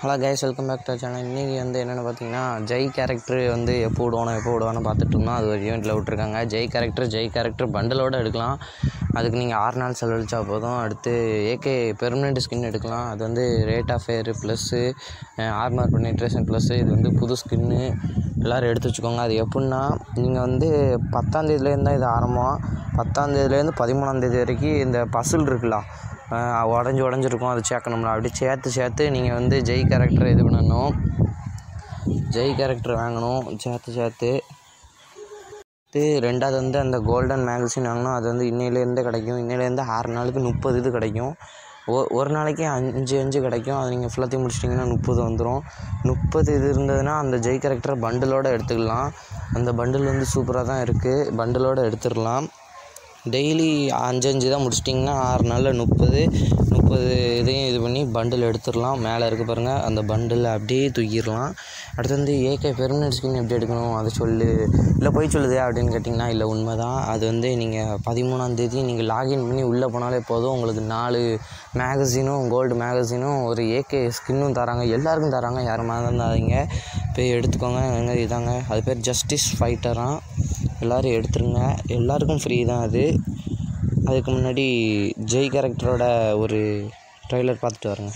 hello guys welcome back to channel இன்றைக்கி வந்து என்னென்னு பார்த்தீங்கன்னா ஜெய் கேரக்டர் வந்து எப்போ விடுவானோ எப்போ விடுவானோ பார்த்துட்டு இருந்தோம் அது ஒரு ஈவெண்ட்டில் விட்ருக்காங்க ஜெய் கேரக்டர் ஜெய் கேரக்டர் பண்டலோடு எடுக்கலாம் அதுக்கு நீங்கள் ஆறு நாள் செலவழிச்சா போதும் அடுத்து ஏகே பெர்மனெண்ட் ஸ்கின் எடுக்கலாம் அது வந்து rate of fire plus armour penetration plus இது வந்து புது ஸ்கின்னு எல்லோரும் எடுத்து வச்சுக்கோங்க அது எப்படின்னா நீங்கள் வந்து பத்தாந்தேதியிலேருந்து தான் இது ஆரம்பம் பத்தாந்தேதியிலேருந்து பதிமூணாந்தேதி வரைக்கும் இந்த பசில் இருக்குல்ல உடஞ்சி உடஞ்சிருக்கும் அது சேர்க்கணும்ல அப்படி சேர்த்து சேர்த்து நீங்கள் வந்து ஜெய் கேரக்டர் இது பண்ணணும் ஜெய் கேரக்டர் வாங்கணும் சேர்த்து சேர்த்து இது ரெண்டாவது வந்து அந்த கோல்டன் மேகசின் வாங்கணும் அது வந்து இன்னையிலேருந்தே கிடைக்கும் இன்னையிலேருந்து ஆறு நாளுக்கு முப்பது இது கிடைக்கும் ஒ ஒரு நாளைக்கு அஞ்சு அஞ்சு கிடைக்கும் அது நீங்கள் ஃபுல்லாத்தையும் முடிச்சிட்டிங்கன்னா முப்பது வந்துடும் முப்பது இது இருந்ததுன்னா அந்த ஜெய் கேரக்டரை பண்டிலோடு எடுத்துக்கலாம் அந்த பண்டில் வந்து சூப்பராக தான் இருக்குது பண்டிலோடு எடுத்துடலாம் டெய்லி அஞ்சு அஞ்சு தான் முடிச்சிட்டிங்கன்னா ஆறு நாளில் முப்பது முப்பது இதையும் இது பண்ணி பண்டில் எடுத்துடலாம் மேலே இருக்க பாருங்கள் அந்த பண்டில் அப்படியே தூக்கிடலாம் அடுத்து வந்து ஏகே பெர்மனெண்ட் ஸ்கின் எப்படி எடுக்கணும் அதை சொல்லு இல்லை போய் சொல்லுதே அப்படின்னு கேட்டிங்கன்னா இல்லை உண்மை தான் அது வந்து நீங்கள் பதிமூணாந்தேதி நீங்கள் லாகின் பண்ணி உள்ளே போனாலே போதும் உங்களுக்கு நாலு மேகசினும் கோல்டு மேகசினும் ஒரு ஏகே ஸ்கின்னும் தராங்க எல்லாருக்கும் தராங்க யாரும் மறந்துடாதீங்க போய் எடுத்துக்கோங்க எங்கே இதாங்க அது பேர் ஜஸ்டிஸ் ஃபைட்டராக எல்லோரும் எடுத்துருங்க எல்லாருக்கும் ஃப்ரீ தான் அது அதுக்கு முன்னாடி ஜெய் கேரக்டரோட ஒரு ட்ரைலர் பார்த்துட்டு வரேங்க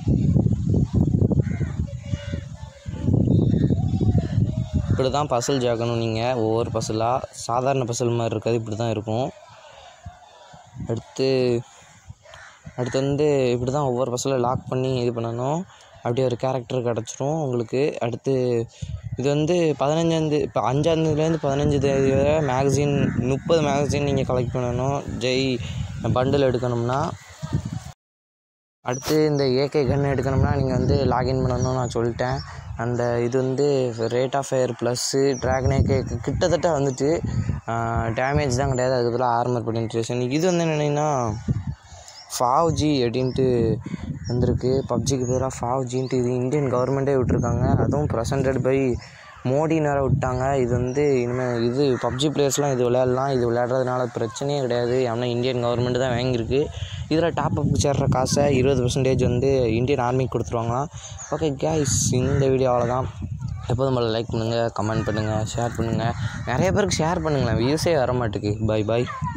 இப்படி தான் பசில் ஜாக்கணும் நீங்கள் ஒவ்வொரு பசிலாக சாதாரண பசில் மாதிரி இருக்காது இப்படி தான் இருக்கும் அடுத்து அடுத்து வந்து இப்படி தான் ஒவ்வொரு பஸ்ஸில் லாக் பண்ணி இது பண்ணணும் அப்படியே ஒரு கேரக்டர் கிடச்சிரும் உங்களுக்கு அடுத்து இது வந்து பதினஞ்சாந்தேதி இப்போ அஞ்சாந்தேதிலேருந்து பதினஞ்சு தேதி வரை மேகசின் முப்பது மேகசின் நீங்கள் கலெக்ட் பண்ணணும் ஜெய் பண்டில் எடுக்கணும்னா அடுத்து இந்த ஏகே கன் எடுக்கணும்னா நீங்கள் வந்து லாகின் பண்ணணும்னு நான் சொல்லிட்டேன் அந்த இது வந்து rate of fire plus dragon AK கிட்டத்தட்ட வந்துட்டு டேமேஜ் தான் கிடையாது அதுக்கு பதிலாக ஆர்மர் பெனிட்ரேஷன் இது வந்து என்னென்னா ஃபாவ் ஜி அப்படின்ட்டு வந்திருக்கு பப்ஜிக்கு பதிலாக ஃபாவ் ஜின்ட்டு இது இந்தியன் கவர்மெண்ட்டே விட்ருக்காங்க அதுவும் ப்ரெசன்டட் பை மோடி நேரம் விட்டாங்க இது வந்து இனிமேல் இது பப்ஜி பிளேயர்ஸ்லாம் இது விளையாடலாம் இது விளையாடுறதுனால பிரச்சனையே கிடையாது ஏன்னா இந்தியன் கவர்மெண்ட் தான் வாங்கியிருக்கு இதில் டாப் அப் சேர்ற காசை இருபது பர்சன்டேஜ் வந்து இந்தியன் ஆர்மிக்கு கொடுத்துருவாங்களாம் ஓகே கேஸ் இந்த வீடியோ அவ்வளோதான் எப்போதும் போல் லைக் பண்ணுங்கள் கமெண்ட் பண்ணுங்கள் ஷேர் பண்ணுங்கள் நிறைய பேருக்கு ஷேர் பண்ணுங்களேன் வியூஸே வர மாட்டேங்குது பை பாய்